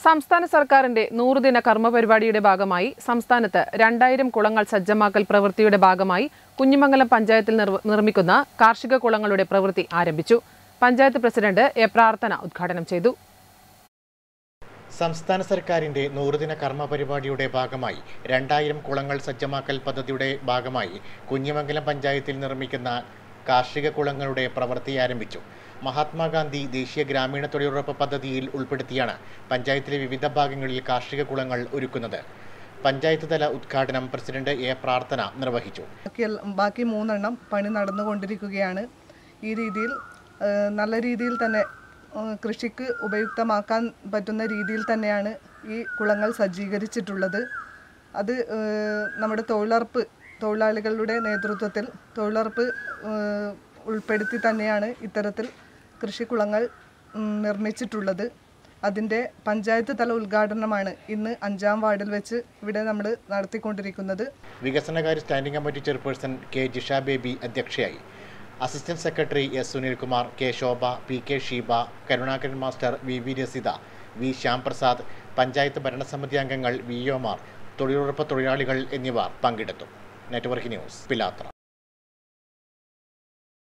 സംസ്ഥാന സർക്കാരിന്റെ നൂറുദിന കർമ്മ പരിപാടിയുടെ ഭാഗമായി സംസ്ഥാനത്ത് രണ്ടായിരം കുളങ്ങൾ സജ്ജമാക്കൽ പ്രവൃത്തിയുടെ ഭാഗമായി കുഞ്ഞിമംഗലം പഞ്ചായത്തിൽ നിർ- നിർമ്മിക്കുന്ന കാർഷിക കുളങ്ങളുടെ പ്രവൃത്തി ആരംഭിച്ചു പഞ്ചായത്ത് പ്രസിഡന്റ് എ പ്രാർത്ഥന ഉദ്ഘാടനം ചെയ്തു സംസ്ഥാന സർക്കാരിന്റെ നൂറുദിന കർമ്മ പരിപാടിയുടെ ഭാഗമായി രണ്ടായിരം കുളങ്ങൾ സജ്ജമാക്കൽ പദ്ധതിയുടെ ഭാഗമായി കുഞ്ഞിമംഗലം പഞ്ചായത്തിൽ നിർമ്മിക്കുന്ന കാർഷിക കുളങ്ങളുടെ പ്രവൃത്തി ആരംഭിച്ചു മഹാത്മാഗാന്ധി ദേശീയ ഗ്രാമീണ തൊഴിലുറപ്പ് പദ്ധതിയിൽ ഉൾപ്പെടുത്തിയാണ് പഞ്ചായത്തിലെ വിവിധ ഭാഗങ്ങളിൽ കാർഷിക കുളങ്ങൾ ഒരുക്കുന്നത് പഞ്ചായത്ത് തല ഉദ്ഘാടനം പ്രസിഡന്റ് എ പ്രാർത്ഥന നിർവഹിച്ചു ബാക്കി എല്ല- ബാക്കി മൂന്നെണ്ണം പണി നടന്നുകൊണ്ടിരിക്കുകയാണ് ഈ രീതിയിൽ ആ, നല്ല രീതിയിൽ തന്നെ ആ, കൃഷിക്ക് ഉപയുക്തമാക്കാൻ പറ്റുന്ന രീതിയിൽ തന്നെയാണ് ഈ കുളങ്ങൾ സജ്ജീകരിച്ചിട്ടുള്ളത് അത് ആ, നമ്മുടെ തൊഴിലുറപ്പ് തൊഴിലാളികളുടെ നേതൃത്വത്തിൽ തൊഴിലുറപ്പ് ആ, ഉൾപ്പെടുത്തി തന്നെയാണ് ഇത്തരത്തിൽ കൃഷിക്കുളങ്ങൾ ഉം, നിർമ്മിച്ചിട്ടുള്ളത് അതിൻ്റെ പഞ്ചായത്ത് തല ഉദ്ഘാടനമാണ് ഇന്ന് അഞ്ചാം വാർഡിൽ വെച്ച് ഇവിടെ നമ്മൾ നടത്തിക്കൊണ്ടിരിക്കുന്നത് വികസനകാര്യ standing committee chairperson K Jisha Baby അധ്യക്ഷയായി assistant secretary S Sunilkumar K Shobha P K Sheeba Karunakaran master V V Rasitha V Shyamprasad panchayat ഭരണസമിതി അംഗങ്ങൾ വി ഒമാർ തൊഴിലുറപ്പ് തൊഴിലാളികൾ എന്നിവർ പങ്കെടുത്തു നെറ്റ്വർക്ക് ന്യൂസ് പിലാത്ര